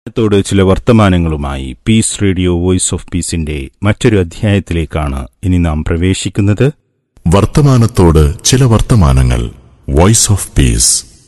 ത്തോട് ചില വർത്തമാനങ്ങളുമായി peace radio voice of പീസിന്റെ മറ്റൊരു അധ്യായത്തിലേക്കാണ് ഇനി നാം പ്രവേശിക്കുന്നത് വർത്തമാനത്തോട് ചില വർത്തമാനങ്ങൾ വോയിസ് ഓഫ് പീസ്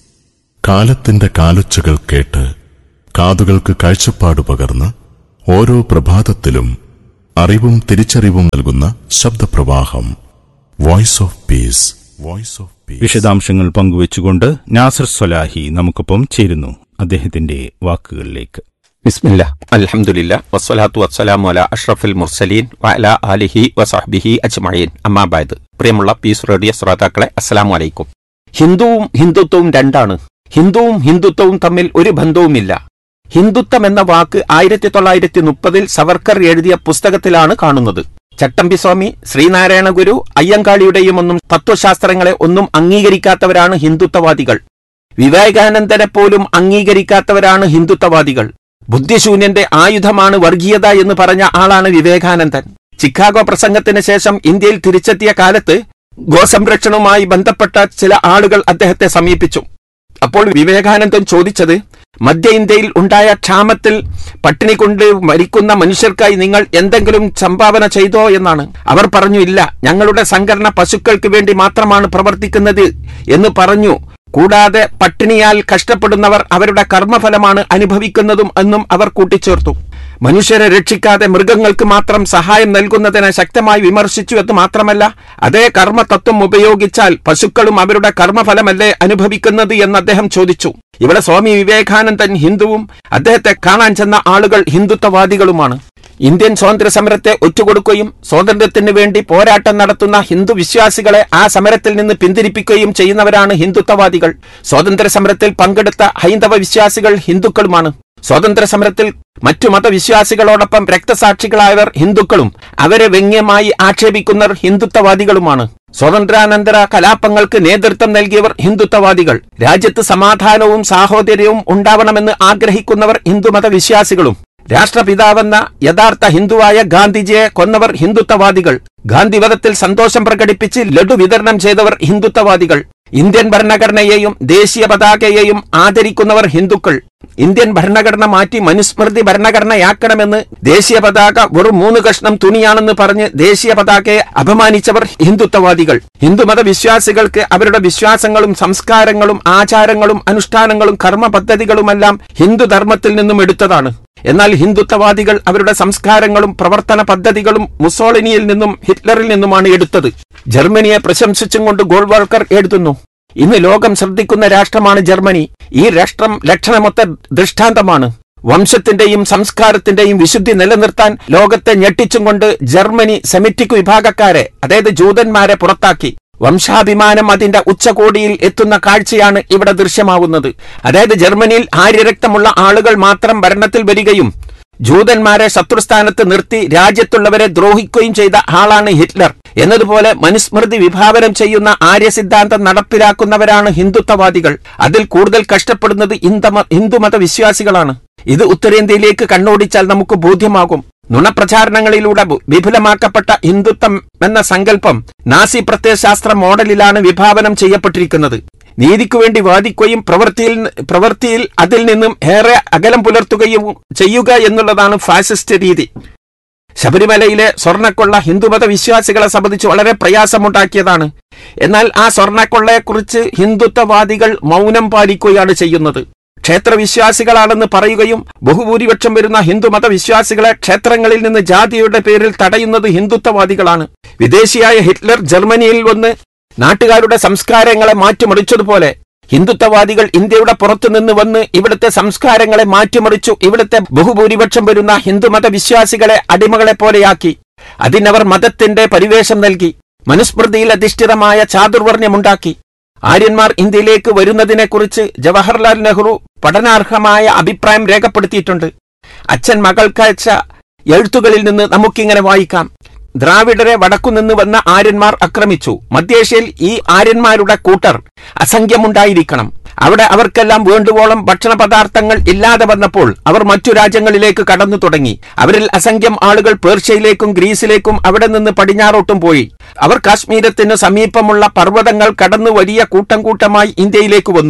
കാലത്തിന്റെ കാലൊച്ചകൾ കേട്ട് കാതുകൾക്ക് കാഴ്ചപ്പാട് പകർന്ന് ഓരോ പ്രഭാതത്തിലും അറിവും തിരിച്ചറിവും നൽകുന്ന ശബ്ദപ്രവാഹം voice of peace voice of peace വിശദാംശങ്ങൾ പങ്കുവച്ചുകൊണ്ട് നാസർ സൊലാഹി നമുക്കൊപ്പം ചേരുന്നു അദ്ദേഹത്തിന്റെ വാക്കുകളിലേക്ക് ബിസ്മില്ല അൽഹംദുലില്ല വസ്സലാത്തു വസ്സലാമു അല അഷ്റഫുൽ മുർസലീൻ വഅല ആലിഹി വസഹ്ബിഹി അജ്മഈൻ അമ്മാബായത് പ്രിയമുള്ള പീസ് റേഡിയോ ശ്രോതാക്കളെ അസ്സലാമു അലൈക്കും ഹിന്ദുവും ഹിന്ദുത്വവും രണ്ടാണ് ഹിന്ദുവും ഹിന്ദുത്വവും തമ്മിൽ ഒരു ബന്ധവുമില്ല ഹിന്ദുത്വം എന്ന വാക്ക് ആയിരത്തി തൊള്ളായിരത്തി മുപ്പതിൽ സവർക്കർ എഴുതിയ പുസ്തകത്തിലാണ് കാണുന്നത് ചട്ടമ്പി സ്വാമി ശ്രീനാരായണ ഗുരു അയ്യങ്കാളിയുടെയും ഒന്നും തത്വശാസ്ത്രങ്ങളെ ഒന്നും അംഗീകരിക്കാത്തവരാണ് ഹിന്ദുത്വവാദികൾ വിവേകാനന്ദനെ പോലും അംഗീകരിക്കാത്തവരാണ് ഹിന്ദുത്വവാദികൾ ബുദ്ധിശൂന്യന്റെ ആയുധമാണ് വർഗീയത എന്ന് പറഞ്ഞ ആളാണ് വിവേകാനന്ദൻ ചിക്കാഗോ പ്രസംഗത്തിന് ശേഷം ഇന്ത്യയിൽ തിരിച്ചെത്തിയ കാലത്ത് ഗോസംരക്ഷണവുമായി ബന്ധപ്പെട്ട ചില ആളുകൾ അദ്ദേഹത്തെ സമീപിച്ചു അപ്പോൾ വിവേകാനന്ദൻ ചോദിച്ചത് മധ്യ ഇന്ത്യയിൽ ഉണ്ടായ ക്ഷാമത്തിൽ പട്ടിണി കൊണ്ട് മരിക്കുന്ന മനുഷ്യർക്കായി നിങ്ങൾ എന്തെങ്കിലും സംഭാവന ചെയ്തോ എന്നാണ് അവർ പറഞ്ഞു ഇല്ല ഞങ്ങളുടെ സംഘടന പശുക്കൾക്ക് വേണ്ടി മാത്രമാണ് പ്രവർത്തിക്കുന്നത് എന്ന് പറഞ്ഞു കൂടാതെ പട്ടിണിയാൽ കഷ്ടപ്പെടുന്നവർ അവരുടെ കർമ്മഫലമാണ് അനുഭവിക്കുന്നതും എന്നും അവർ കൂട്ടിച്ചേർത്തു മനുഷ്യരെ രക്ഷിക്കാതെ മൃഗങ്ങൾക്ക് മാത്രം സഹായം നൽകുന്നതിനെ ശക്തമായി വിമർശിച്ചു എന്ന് മാത്രമല്ല അതേ കർമ്മതത്വം ഉപയോഗിച്ചാൽ പശുക്കളും അവരുടെ കർമ്മഫലമല്ലേ അനുഭവിക്കുന്നത് എന്ന് അദ്ദേഹം ചോദിച്ചു ഇവിടെ സ്വാമി വിവേകാനന്ദൻ ഹിന്ദുവും അദ്ദേഹത്തെ കാണാൻ ചെന്ന ആളുകൾ ഹിന്ദുത്വവാദികളുമാണ് ഇന്ത്യൻ സ്വാതന്ത്ര്യ സമരത്തെ ഒറ്റുകൊടുക്കുകയും സ്വാതന്ത്ര്യത്തിന് വേണ്ടി പോരാട്ടം നടത്തുന്ന ഹിന്ദു വിശ്വാസികളെ ആ സമരത്തിൽ നിന്ന് പിന്തിരിപ്പിക്കുകയും ചെയ്യുന്നവരാണ് ഹിന്ദുത്വവാദികൾ സ്വാതന്ത്ര്യ സമരത്തിൽ പങ്കെടുത്ത ഹൈന്ദവ വിശ്വാസികൾ ഹിന്ദുക്കളുമാണ് സ്വാതന്ത്ര്യ സമരത്തിൽ മറ്റു മതവിശ്വാസികളോടൊപ്പം രക്തസാക്ഷികളായവർ ഹിന്ദുക്കളും അവരെ വ്യംഗ്യമായി ആക്ഷേപിക്കുന്നവർ ഹിന്ദുത്വവാദികളുമാണ് സ്വാതന്ത്ര്യാനന്തര കലാപങ്ങൾക്ക് നേതൃത്വം നൽകിയവർ ഹിന്ദുത്വവാദികൾ രാജ്യത്ത് സമാധാനവും സാഹോദര്യവും ഉണ്ടാവണമെന്ന് ആഗ്രഹിക്കുന്നവർ ഹിന്ദുമത വിശ്വാസികളും രാഷ്ട്രപിതാവെന്ന യഥാർത്ഥ ഹിന്ദുവായ ഗാന്ധിജിയെ കൊന്നവർ ഹിന്ദുത്വവാദികൾ ഗാന്ധിവധത്തിൽ സന്തോഷം പ്രകടിപ്പിച്ച് ലഡു വിതരണം ചെയ്തവർ ഹിന്ദുത്വവാദികൾ ഇന്ത്യൻ ഭരണഘടനയെയും ദേശീയ പതാകയെയും ആദരിക്കുന്നവർ ഹിന്ദുക്കൾ ഇന്ത്യൻ ഭരണഘടന മാറ്റി മനുസ്മൃതി ഭരണഘടനയാക്കണമെന്ന് ദേശീയ പതാക വെറും മൂന്ന് കഷ്ണം തുണിയാണെന്ന് പറഞ്ഞ് ദേശീയ പതാകയെ അപമാനിച്ചവർ ഹിന്ദുത്വവാദികൾ ഹിന്ദുമത വിശ്വാസികൾക്ക് അവരുടെ വിശ്വാസങ്ങളും സംസ്കാരങ്ങളും ആചാരങ്ങളും അനുഷ്ഠാനങ്ങളും കർമ്മ പദ്ധതികളുമെല്ലാം ഹിന്ദുധർമ്മത്തിൽ നിന്നും എടുത്തതാണ് എന്നാൽ ഹിന്ദുത്വവാദികൾ അവരുടെ സംസ്കാരങ്ങളും പ്രവർത്തന പദ്ധതികളും മുസോളിനിയിൽ നിന്നും ഹിറ്റ്ലറിൽ നിന്നുമാണ് എടുത്തത് ജർമ്മനിയെ പ്രശംസിച്ചും കൊണ്ട് ഗോൾവാൾക്കർ എഴുതുന്നു ഇന്ന് ലോകം ശ്രദ്ധിക്കുന്ന രാഷ്ട്രമാണ് ജർമ്മനി ഈ രാഷ്ട്രം ലക്ഷണമൊത്ത ദൃഷ്ടാന്തമാണ് വംശത്തിന്റെയും സംസ്കാരത്തിന്റെയും വിശുദ്ധി നിലനിർത്താൻ ലോകത്തെ ഞെട്ടിച്ചും കൊണ്ട് ജർമ്മനി സെമിറ്റിക് വിഭാഗക്കാരെ അതായത് ജൂതന്മാരെ പുറത്താക്കി വംശാഭിമാനം അതിന്റെ ഉച്ചകോടിയിൽ എത്തുന്ന കാഴ്ചയാണ് ഇവിടെ ദൃശ്യമാവുന്നത് അതായത് ജർമ്മനിയിൽ ആര്യരക്തമുള്ള ആളുകൾ മാത്രം ഭരണത്തിൽ വരികയും ജൂതന്മാരെ ശത്രുസ്ഥാനത്ത് നിർത്തി രാജ്യത്തുള്ളവരെ ദ്രോഹിക്കുകയും ചെയ്ത ആളാണ് ഹിറ്റ്ലർ എന്നതുപോലെ മനുസ്മൃതി വിഭാവനം ചെയ്യുന്ന ആര്യ സിദ്ധാന്തം നടപ്പിലാക്കുന്നവരാണ് ഹിന്ദുത്വവാദികൾ അതിൽ കൂടുതൽ കഷ്ടപ്പെടുന്നത് ഹിന്ദമ ഹിന്ദുമത വിശ്വാസികളാണ് ഇത് ഉത്തരേന്ത്യയിലേക്ക് കണ്ണോടിച്ചാൽ നമുക്ക് ബോധ്യമാകും നുണപ്രചാരണങ്ങളിലൂടെ വിപുലമാക്കപ്പെട്ട ഹിന്ദുത്വം എന്ന സങ്കല്പം നാസി പ്രത്യയശാസ്ത്ര മോഡലിലാണ് വിഭാവനം ചെയ്യപ്പെട്ടിരിക്കുന്നത് നീതിക്കു വേണ്ടി വാദിക്കുകയും പ്രവൃത്തിയിൽ പ്രവൃത്തിയിൽ അതിൽ നിന്നും ഏറെ അകലം പുലർത്തുകയും ചെയ്യുക എന്നുള്ളതാണ് ഫാസിസ്റ്റ് രീതി ശബരിമലയിലെ സ്വർണ്ണക്കൊള്ള ഹിന്ദുമത വിശ്വാസികളെ സംബന്ധിച്ച് വളരെ പ്രയാസമുണ്ടാക്കിയതാണ് എന്നാൽ ആ സ്വർണ്ണക്കൊള്ളയെക്കുറിച്ച് ഹിന്ദുത്വവാദികൾ മൗനം പാലിക്കുകയാണ് ചെയ്യുന്നത് ക്ഷേത്രവിശ്വാസികളാണെന്ന് പറയുകയും ബഹുഭൂരിപക്ഷം വരുന്ന ഹിന്ദുമത വിശ്വാസികളെ ക്ഷേത്രങ്ങളിൽ നിന്ന് ജാതിയുടെ പേരിൽ തടയുന്നത് ഹിന്ദുത്വവാദികളാണ് വിദേശിയായ ഹിറ്റ്ലർ ജർമ്മനിയിൽ വന്ന് നാട്ടുകാരുടെ സംസ്കാരങ്ങളെ മാറ്റിമറിച്ചതുപോലെ ഹിന്ദുത്വവാദികൾ ഇന്ത്യയുടെ പുറത്തുനിന്ന് വന്ന് ഇവിടുത്തെ സംസ്കാരങ്ങളെ മാറ്റിമറിച്ചു ഇവിടുത്തെ ബഹുഭൂരിപക്ഷം വരുന്ന ഹിന്ദുമത വിശ്വാസികളെ അടിമകളെ പോലെയാക്കി അതിനവർ മതത്തിന്റെ പരിവേഷം നൽകി മനുസ്മൃതിയിൽ അധിഷ്ഠിതമായ ചാതുർവർണ്ണ്യമുണ്ടാക്കി ആര്യന്മാർ ഇന്ത്യയിലേക്ക് വരുന്നതിനെക്കുറിച്ച് ജവഹർലാൽ നെഹ്റു പഠനാർഹമായ അഭിപ്രായം രേഖപ്പെടുത്തിയിട്ടുണ്ട് അച്ഛൻ മകൾക്കയച്ച എഴുത്തുകളിൽ നിന്ന് നമുക്കിങ്ങനെ വായിക്കാം ദ്രാവിഡരെ വടക്കുനിന്ന് വന്ന ആര്യന്മാർ ആക്രമിച്ചു മധ്യേഷ്യയിൽ ഈ ആര്യന്മാരുടെ കൂട്ടർ അസംഖ്യമുണ്ടായിരിക്കണം അവിടെ അവർക്കെല്ലാം വേണ്ടുവോളം ഭക്ഷണ പദാർത്ഥങ്ങൾ ഇല്ലാതെ വന്നപ്പോൾ അവർ മറ്റു രാജ്യങ്ങളിലേക്ക് കടന്നു തുടങ്ങി അവരിൽ അസംഖ്യം ആളുകൾ പേർഷ്യയിലേക്കും ഗ്രീസിലേക്കും അവിടെ നിന്ന് പടിഞ്ഞാറോട്ടും പോയി അവർ കാശ്മീരത്തിന് സമീപമുള്ള പർവ്വതങ്ങൾ കടന്നു വലിയ കൂട്ടം കൂട്ടമായി ഇന്ത്യയിലേക്ക് വന്നു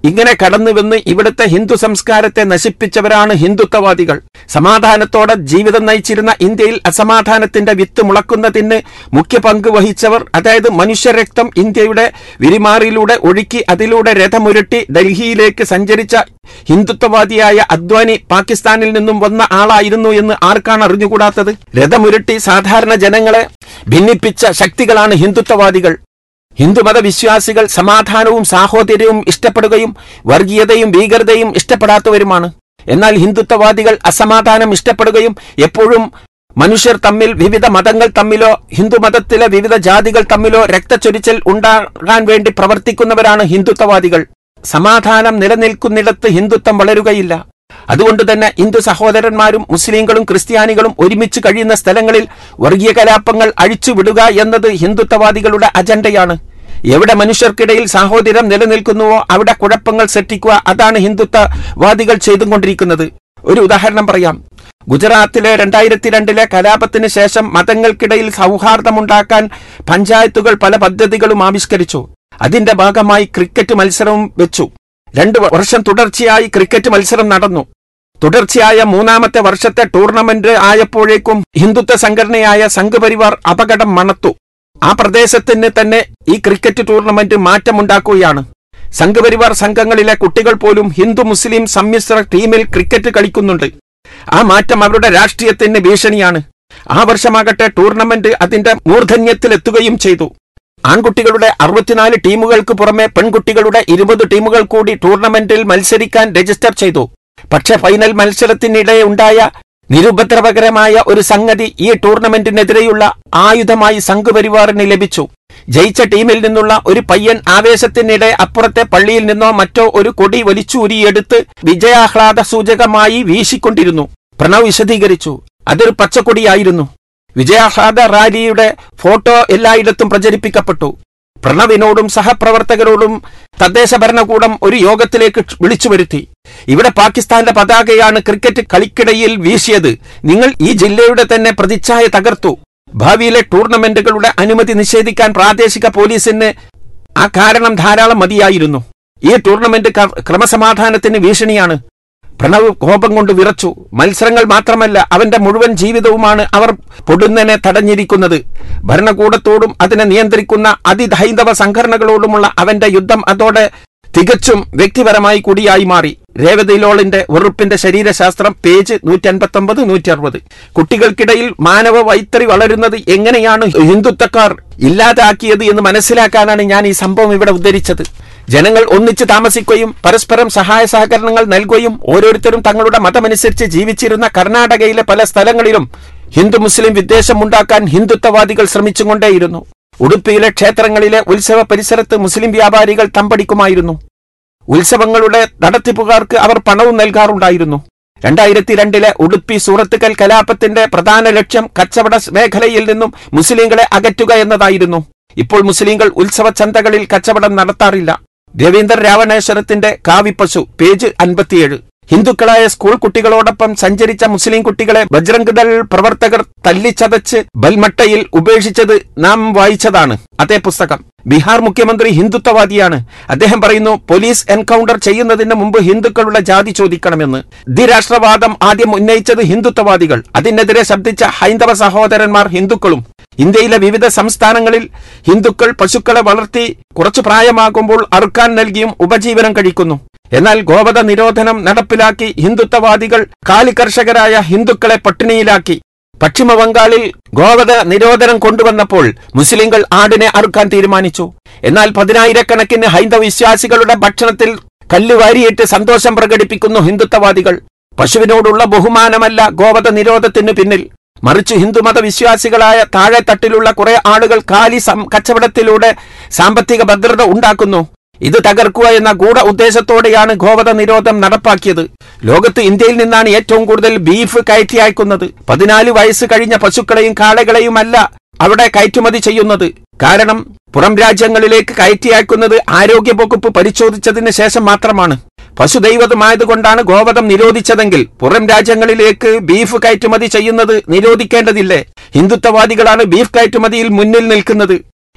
ഇങ്ങനെ കടന്നുവന്ന് ഇവിടുത്തെ ഹിന്ദു സംസ്കാരത്തെ നശിപ്പിച്ചവരാണ് ഹിന്ദുത്വവാദികൾ സമാധാനത്തോടെ ജീവിതം നയിച്ചിരുന്ന ഇന്ത്യയിൽ അസമാധാനത്തിന്റെ വിത്ത് മുളക്കുന്നതിന് മുഖ്യ പങ്ക് വഹിച്ചവർ അതായത് മനുഷ്യരക്തം ഇന്ത്യയുടെ വിരിമാറിയിലൂടെ ഒഴുക്കി അതിലൂടെ രഥമുരുട്ടി ഡൽഹിയിലേക്ക് സഞ്ചരിച്ച ഹിന്ദുത്വവാദിയായ അദ്വാനി പാകിസ്ഥാനിൽ നിന്നും വന്ന ആളായിരുന്നു എന്ന് ആർക്കാണ് അറിഞ്ഞുകൂടാത്തത് രഥമുരുട്ടി സാധാരണ ജനങ്ങളെ ഭിന്നിപ്പിച്ച ശക്തികളാണ് ഹിന്ദുത്വവാദികൾ ഹിന്ദുമത വിശ്വാസികൾ സമാധാനവും സാഹോദര്യവും ഇഷ്ടപ്പെടുകയും വർഗീയതയും ഭീകരതയും ഇഷ്ടപ്പെടാത്തവരുമാണ് എന്നാൽ ഹിന്ദുത്വവാദികൾ അസമാധാനം ഇഷ്ടപ്പെടുകയും എപ്പോഴും മനുഷ്യർ തമ്മിൽ വിവിധ മതങ്ങൾ തമ്മിലോ ഹിന്ദുമതത്തിലെ വിവിധ ജാതികൾ തമ്മിലോ രക്തച്ചൊരിച്ചൽ ഉണ്ടാകാൻ വേണ്ടി പ്രവർത്തിക്കുന്നവരാണ് ഹിന്ദുത്വവാദികൾ സമാധാനം നിലനിൽക്കുന്നിടത്ത് ഹിന്ദുത്വം വളരുകയില്ല അതുകൊണ്ട് തന്നെ ഹിന്ദു സഹോദരന്മാരും മുസ്ലിങ്ങളും ക്രിസ്ത്യാനികളും ഒരുമിച്ച് കഴിയുന്ന സ്ഥലങ്ങളിൽ വർഗീയ കലാപങ്ങൾ അഴിച്ചുവിടുക എന്നത് ഹിന്ദുത്വവാദികളുടെ അജണ്ടയാണ് എവിടെ മനുഷ്യർക്കിടയിൽ സാഹോദര്യം നിലനിൽക്കുന്നുവോ അവിടെ കുഴപ്പങ്ങൾ സൃഷ്ടിക്കുക അതാണ് ഹിന്ദുത്വവാദികൾ ചെയ്തുകൊണ്ടിരിക്കുന്നത് ഒരു ഉദാഹരണം പറയാം ഗുജറാത്തിലെ രണ്ടായിരത്തി രണ്ടിലെ കലാപത്തിന് ശേഷം മതങ്ങൾക്കിടയിൽ സൗഹാർദ്ദമുണ്ടാക്കാൻ പഞ്ചായത്തുകൾ പല പദ്ധതികളും ആവിഷ്കരിച്ചു അതിന്റെ ഭാഗമായി ക്രിക്കറ്റ് മത്സരവും വെച്ചു രണ്ടു വർഷം തുടർച്ചയായി ക്രിക്കറ്റ് മത്സരം നടന്നു തുടർച്ചയായ മൂന്നാമത്തെ വർഷത്തെ ടൂർണമെന്റ് ആയപ്പോഴേക്കും ഹിന്ദുത്വ സംഘടനയായ സംഘപരിവാർ അപകടം മണത്തു ആ പ്രദേശത്തിന് തന്നെ ഈ ക്രിക്കറ്റ് ടൂർണമെന്റ് മാറ്റമുണ്ടാക്കുകയാണ് സംഘപരിവാർ സംഘങ്ങളിലെ കുട്ടികൾ പോലും ഹിന്ദു മുസ്ലിം സമ്മിശ്ര ടീമിൽ ക്രിക്കറ്റ് കളിക്കുന്നുണ്ട് ആ മാറ്റം അവരുടെ രാഷ്ട്രീയത്തിന് ഭീഷണിയാണ് ആ വർഷമാകട്ടെ ടൂർണമെന്റ് അതിന്റെ മൂർധന്യത്തിലെത്തുകയും ചെയ്തു ആൺകുട്ടികളുടെ അറുപത്തിനാല് ടീമുകൾക്ക് പുറമെ പെൺകുട്ടികളുടെ ഇരുപത് ടീമുകൾ കൂടി ടൂർണമെന്റിൽ മത്സരിക്കാൻ രജിസ്റ്റർ ചെയ്തു പക്ഷേ ഫൈനൽ മത്സരത്തിനിടെ ഉണ്ടായ നിരുപദ്രവകരമായ ഒരു സംഗതി ഈ ടൂർണമെന്റിനെതിരെയുള്ള ആയുധമായി സംഘപരിവാറിന് ലഭിച്ചു ജയിച്ച ടീമിൽ നിന്നുള്ള ഒരു പയ്യൻ ആവേശത്തിനിടെ അപ്പുറത്തെ പള്ളിയിൽ നിന്നോ മറ്റോ ഒരു കൊടി വലിച്ചൂരിയെടുത്ത് വിജയാഹ്ലാദ സൂചകമായി വീശിക്കൊണ്ടിരുന്നു പ്രണവ് വിശദീകരിച്ചു അതൊരു പച്ചക്കൊടിയായിരുന്നു വിജയാഹ്ലാദ റാലിയുടെ ഫോട്ടോ എല്ലായിടത്തും പ്രചരിപ്പിക്കപ്പെട്ടു പ്രണവിനോടും സഹപ്രവർത്തകരോടും തദ്ദേശ ഭരണകൂടം ഒരു യോഗത്തിലേക്ക് വിളിച്ചു വരുത്തി ഇവിടെ പാകിസ്ഥാന്റെ പതാകയാണ് ക്രിക്കറ്റ് കളിക്കിടയിൽ വീശിയത് നിങ്ങൾ ഈ ജില്ലയുടെ തന്നെ പ്രതിച്ഛായ തകർത്തു ഭാവിയിലെ ടൂർണമെന്റുകളുടെ അനുമതി നിഷേധിക്കാൻ പ്രാദേശിക പോലീസിന് ആ കാരണം ധാരാളം മതിയായിരുന്നു ഈ ടൂർണമെന്റ് ക്രമസമാധാനത്തിന് ഭീഷണിയാണ് പ്രണവ് കോപം കൊണ്ട് വിറച്ചു മത്സരങ്ങൾ മാത്രമല്ല അവന്റെ മുഴുവൻ ജീവിതവുമാണ് അവർ പൊടുന്നനെ തടഞ്ഞിരിക്കുന്നത് ഭരണകൂടത്തോടും അതിനെ നിയന്ത്രിക്കുന്ന അതിഹൈന്ദവ സംഘടനകളോടുമുള്ള അവന്റെ യുദ്ധം അതോടെ തികച്ചും വ്യക്തിപരമായി കൂടിയായി മാറി രേവതി ലോളിന്റെ വെറുപ്പിന്റെ ശരീരശാസ്ത്രം പേജ് നൂറ്റി അൻപത്തി ഒമ്പത് നൂറ്റി അറുപത് കുട്ടികൾക്കിടയിൽ മാനവ വൈത്തറി വളരുന്നത് എങ്ങനെയാണ് ഹിന്ദുത്വക്കാർ ഇല്ലാതാക്കിയത് എന്ന് മനസ്സിലാക്കാനാണ് ഞാൻ ഈ സംഭവം ഇവിടെ ഉദ്ധരിച്ചത് ജനങ്ങൾ ഒന്നിച്ച് താമസിക്കുകയും പരസ്പരം സഹായ സഹകരണങ്ങൾ നൽകുകയും ഓരോരുത്തരും തങ്ങളുടെ മതമനുസരിച്ച് ജീവിച്ചിരുന്ന കർണാടകയിലെ പല സ്ഥലങ്ങളിലും ഹിന്ദു മുസ്ലിം വിദ്വേഷം ഉണ്ടാക്കാൻ ഹിന്ദുത്വവാദികൾ ശ്രമിച്ചുകൊണ്ടേയിരുന്നു ഉടുപ്പിയിലെ ക്ഷേത്രങ്ങളിലെ ഉത്സവ പരിസരത്ത് മുസ്ലിം വ്യാപാരികൾ തമ്പടിക്കുമായിരുന്നു ഉത്സവങ്ങളുടെ നടത്തിപ്പുകാർക്ക് അവർ പണവും നൽകാറുണ്ടായിരുന്നു രണ്ടായിരത്തി രണ്ടിലെ ഉടുപ്പി സൂറത്തുക്കൽ കലാപത്തിന്റെ പ്രധാന ലക്ഷ്യം കച്ചവട മേഖലയിൽ നിന്നും മുസ്ലിങ്ങളെ അകറ്റുക എന്നതായിരുന്നു ഇപ്പോൾ മുസ്ലിങ്ങൾ ഉത്സവ ചന്തകളിൽ കച്ചവടം നടത്താറില്ല രവീന്ദ്ര രാവണേശ്വരത്തിന്റെ കാവിപ്പശു പേജ് അൻപത്തിയേഴ് ഹിന്ദുക്കളായ സ്കൂൾ കുട്ടികളോടൊപ്പം സഞ്ചരിച്ച മുസ്ലിം കുട്ടികളെ ബജ്രംഗ് ദൾ പ്രവർത്തകർ തല്ലിച്ചതച്ച് ബൽമട്ടയിൽ ഉപേക്ഷിച്ചത് നാം വായിച്ചതാണ് അതേ പുസ്തകം ബീഹാർ മുഖ്യമന്ത്രി ഹിന്ദുത്വവാദിയാണ് അദ്ദേഹം പറയുന്നു പോലീസ് എൻകൗണ്ടർ ചെയ്യുന്നതിന് മുമ്പ് ഹിന്ദുക്കളുടെ ജാതി ചോദിക്കണമെന്ന് ദ്വിരാഷ്ട്രവാദം ആദ്യം ഉന്നയിച്ചത് ഹിന്ദുത്വവാദികൾ അതിനെതിരെ ശബ്ദിച്ച ഹൈന്ദവ സഹോദരന്മാർ ഹിന്ദുക്കളും ഇന്ത്യയിലെ വിവിധ സംസ്ഥാനങ്ങളിൽ ഹിന്ദുക്കൾ പശുക്കളെ വളർത്തി കുറച്ചു പ്രായമാകുമ്പോൾ അറുക്കാൻ നൽകിയും ഉപജീവനം കഴിക്കുന്നു എന്നാൽ ഗോവധ നിരോധനം നടപ്പിലാക്കി ഹിന്ദുത്വവാദികൾ കാലികർഷകരായ ഹിന്ദുക്കളെ പട്ടിണിയിലാക്കി പശ്ചിമ ബംഗാളിൽ ഗോവധ നിരോധനം കൊണ്ടുവന്നപ്പോൾ മുസ്ലിങ്ങൾ ആടിനെ അറുക്കാൻ തീരുമാനിച്ചു എന്നാൽ പതിനായിരക്കണക്കിന് ഹൈന്ദവ വിശ്വാസികളുടെ ഭക്ഷണത്തിൽ കല്ലുവാരിയിട്ട് സന്തോഷം പ്രകടിപ്പിക്കുന്നു ഹിന്ദുത്വവാദികൾ പശുവിനോടുള്ള ബഹുമാനമല്ല ഗോവധ നിരോധത്തിന് പിന്നിൽ മറിച്ച് ഹിന്ദുമത വിശ്വാസികളായ താഴെത്തട്ടിലുള്ള കുറെ ആളുകൾ കാലി കച്ചവടത്തിലൂടെ സാമ്പത്തിക ഭദ്രത ഉണ്ടാക്കുന്നു ഇത് തകർക്കുക എന്ന ഗൂഢ ഉദ്ദേശത്തോടെയാണ് ഗോവധ നിരോധം നടപ്പാക്കിയത് ലോകത്ത് ഇന്ത്യയിൽ നിന്നാണ് ഏറ്റവും കൂടുതൽ ബീഫ് കയറ്റി അയക്കുന്നത് പതിനാല് വയസ്സ് കഴിഞ്ഞ പശുക്കളെയും കാളകളെയുമല്ല അവിടെ കയറ്റുമതി ചെയ്യുന്നത് കാരണം പുറം രാജ്യങ്ങളിലേക്ക് കയറ്റി അയക്കുന്നത് ആരോഗ്യ വകുപ്പ് പരിശോധിച്ചതിന് ശേഷം മാത്രമാണ് പശുദൈവതമായതുകൊണ്ടാണ് ഗോവധം നിരോധിച്ചതെങ്കിൽ പുറം രാജ്യങ്ങളിലേക്ക് ബീഫ് കയറ്റുമതി ചെയ്യുന്നത് നിരോധിക്കേണ്ടതില്ലേ ഹിന്ദുത്വവാദികളാണ് ബീഫ് കയറ്റുമതിയിൽ മുന്നിൽ നിൽക്കുന്നത്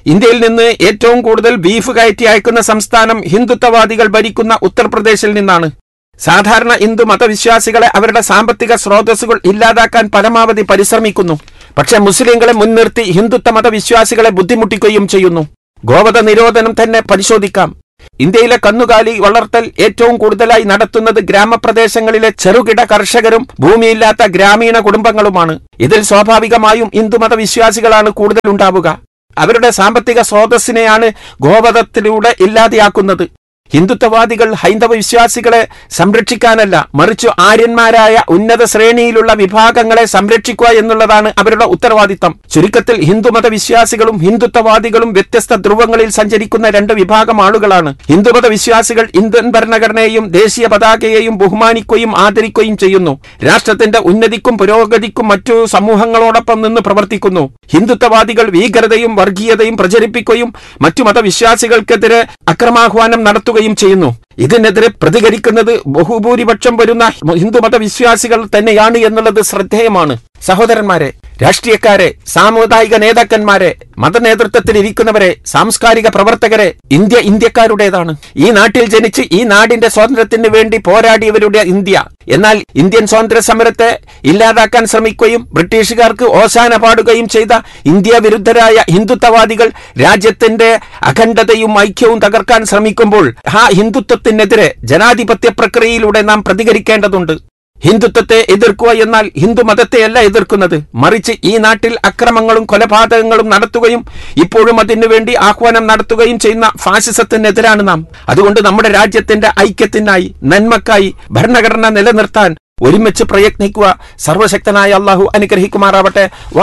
ഇന്ത്യയിൽ നിന്ന് ഏറ്റവും കൂടുതൽ ബീഫ് കയറ്റി അയക്കുന്ന സംസ്ഥാനം ഹിന്ദുത്വവാദികൾ ഭരിക്കുന്ന ഉത്തർപ്രദേശിൽ നിന്നാണ് സാധാരണ ഹിന്ദു മതവിശ്വാസികളെ അവരുടെ സാമ്പത്തിക സ്രോതസ്സുകൾ ഇല്ലാതാക്കാൻ പരമാവധി പരിശ്രമിക്കുന്നു പക്ഷെ മുസ്ലിങ്ങളെ മുൻനിർത്തി ഹിന്ദുത്വ മതവിശ്വാസികളെ ബുദ്ധിമുട്ടിക്കുകയും ചെയ്യുന്നു ഗോവധ നിരോധനം തന്നെ പരിശോധിക്കാം ഇന്ത്യയിലെ കന്നുകാലി വളർത്തൽ ഏറ്റവും കൂടുതലായി നടത്തുന്നത് ഗ്രാമപ്രദേശങ്ങളിലെ ചെറുകിട കർഷകരും ഭൂമിയില്ലാത്ത ഗ്രാമീണ കുടുംബങ്ങളുമാണ് ഇതിൽ സ്വാഭാവികമായും ഹിന്ദുമത വിശ്വാസികളാണ് കൂടുതൽ ഉണ്ടാവുക അവരുടെ സാമ്പത്തിക സ്രോതസ്സിനെയാണ് ഗോവധത്തിലൂടെ ഇല്ലാതെയാക്കുന്നത് ഹിന്ദുത്വവാദികൾ ഹൈന്ദവ വിശ്വാസികളെ സംരക്ഷിക്കാനല്ല മറിച്ചു ആര്യന്മാരായ ഉന്നത ശ്രേണിയിലുള്ള വിഭാഗങ്ങളെ സംരക്ഷിക്കുക എന്നുള്ളതാണ് അവരുടെ ഉത്തരവാദിത്തം ചുരുക്കത്തിൽ ഹിന്ദുമത വിശ്വാസികളും ഹിന്ദുത്വവാദികളും വ്യത്യസ്ത ധ്രുവങ്ങളിൽ സഞ്ചരിക്കുന്ന രണ്ട് വിഭാഗം ആളുകളാണ് ഹിന്ദുമത വിശ്വാസികൾ ഇന്ത്യൻ ഭരണഘടനയെയും ദേശീയ പതാകയെയും ബഹുമാനിക്കുകയും ആദരിക്കുകയും ചെയ്യുന്നു രാഷ്ട്രത്തിന്റെ ഉന്നതിക്കും പുരോഗതിക്കും മറ്റു സമൂഹങ്ങളോടൊപ്പം നിന്ന് പ്രവർത്തിക്കുന്നു ഹിന്ദുത്വവാദികൾ ഭീകരതയും വർഗീയതയും പ്രചരിപ്പിക്കുകയും മറ്റു മതവിശ്വാസികൾക്കെതിരെ അക്രമാഹ്വാനം നടത്തുകയും ചെയ്യുന്നു ഇതിനെതിരെ പ്രതികരിക്കുന്നത് ബഹുഭൂരിപക്ഷം വരുന്ന ഹിന്ദുമത വിശ്വാസികൾ തന്നെയാണ് എന്നുള്ളത് ശ്രദ്ധേയമാണ് സഹോദരന്മാരെ രാഷ്ട്രീയക്കാരെ സാമുദായിക നേതാക്കന്മാരെ മതനേതൃത്വത്തിൽ ഇരിക്കുന്നവരെ സാംസ്കാരിക പ്രവർത്തകരെ ഇന്ത്യ ഇന്ത്യക്കാരുടേതാണ് ഈ നാട്ടിൽ ജനിച്ച് ഈ നാടിന്റെ സ്വാതന്ത്ര്യത്തിന് വേണ്ടി പോരാടിയവരുടെ ഇന്ത്യ എന്നാൽ ഇന്ത്യൻ സ്വാതന്ത്ര്യ സമരത്തെ ഇല്ലാതാക്കാൻ ശ്രമിക്കുകയും ബ്രിട്ടീഷുകാർക്ക് ഓശാന പാടുകയും ചെയ്ത ഇന്ത്യ വിരുദ്ധരായ ഹിന്ദുത്വവാദികൾ രാജ്യത്തിന്റെ അഖണ്ഡതയും ഐക്യവും തകർക്കാൻ ശ്രമിക്കുമ്പോൾ ആ ഹിന്ദുത്വത്തിനെതിരെ ജനാധിപത്യ പ്രക്രിയയിലൂടെ നാം പ്രതികരിക്കേണ്ടതുണ്ട് ഹിന്ദുത്വത്തെ എതിർക്കുക എന്നാൽ ഹിന്ദു മതത്തെയല്ല എതിർക്കുന്നത് മറിച്ച് ഈ നാട്ടിൽ അക്രമങ്ങളും കൊലപാതകങ്ങളും നടത്തുകയും ഇപ്പോഴും അതിനുവേണ്ടി ആഹ്വാനം നടത്തുകയും ചെയ്യുന്ന ഫാസിസത്തിനെതിരാണ് നാം അതുകൊണ്ട് നമ്മുടെ രാജ്യത്തിന്റെ ഐക്യത്തിനായി നന്മക്കായി ഭരണഘടന നിലനിർത്താൻ ഒരുമിച്ച് പ്രയത്നിക്കുക സർവശക്തനായ അള്ളാഹു അനുഗ്രഹിക്കുമാറാവട്ടെ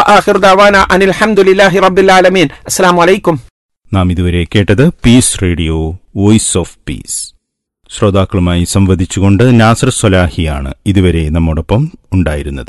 അനിൽ ഹംദുലില്ലാഹി റബ്ബിൽ ആലമീൻ അസ്സലാമു അലൈക്കും നാം ഇതുവരെ കേട്ടത് peace radio voice of peace ശ്രോതാക്കളുമായി സംവദിച്ചുകൊണ്ട് നാസർ സൊലാഹിയാണ് ഇതുവരെ നമ്മോടൊപ്പം ഉണ്ടായിരുന്നത്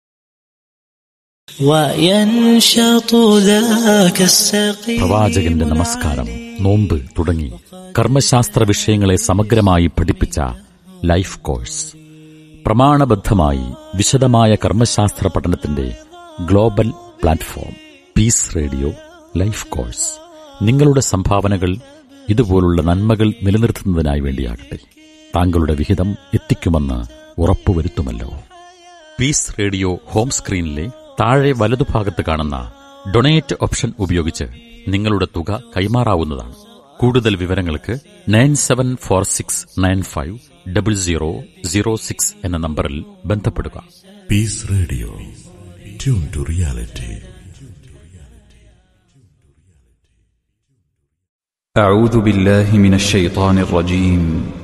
പ്രവാചകന്റെ നമസ്കാരം നോമ്പ് തുടങ്ങി കർമ്മശാസ്ത്ര വിഷയങ്ങളെ സമഗ്രമായി പഠിപ്പിച്ച ലൈഫ് കോഴ്സ് പ്രമാണബദ്ധമായി വിശദമായ കർമ്മശാസ്ത്ര പഠനത്തിന്റെ global platform peace radio life course നിങ്ങളുടെ സംഭാവനകൾ ഇതുപോലുള്ള നന്മകൾ നിലനിർത്തുന്നതിനായി വേണ്ടിയാകട്ടെ താങ്കളുടെ വിഹിതം എത്തിക്കുമെന്ന് ഉറപ്പുവരുത്തുമല്ലോ പീസ് റേഡിയോ ഹോം സ്ക്രീനിലെ താഴെ വലതുഭാഗത്ത് കാണുന്ന ഡൊണേറ്റ് ഓപ്ഷൻ ഉപയോഗിച്ച് നിങ്ങളുടെ തുക കൈമാറാവുന്നതാണ് കൂടുതൽ വിവരങ്ങൾക്ക് nine seven four six nine five double zero zero six എന്ന നമ്പറിൽ ബന്ധപ്പെടുക peace radio tune to reality أعوذ بالله من الشيطان الرجيم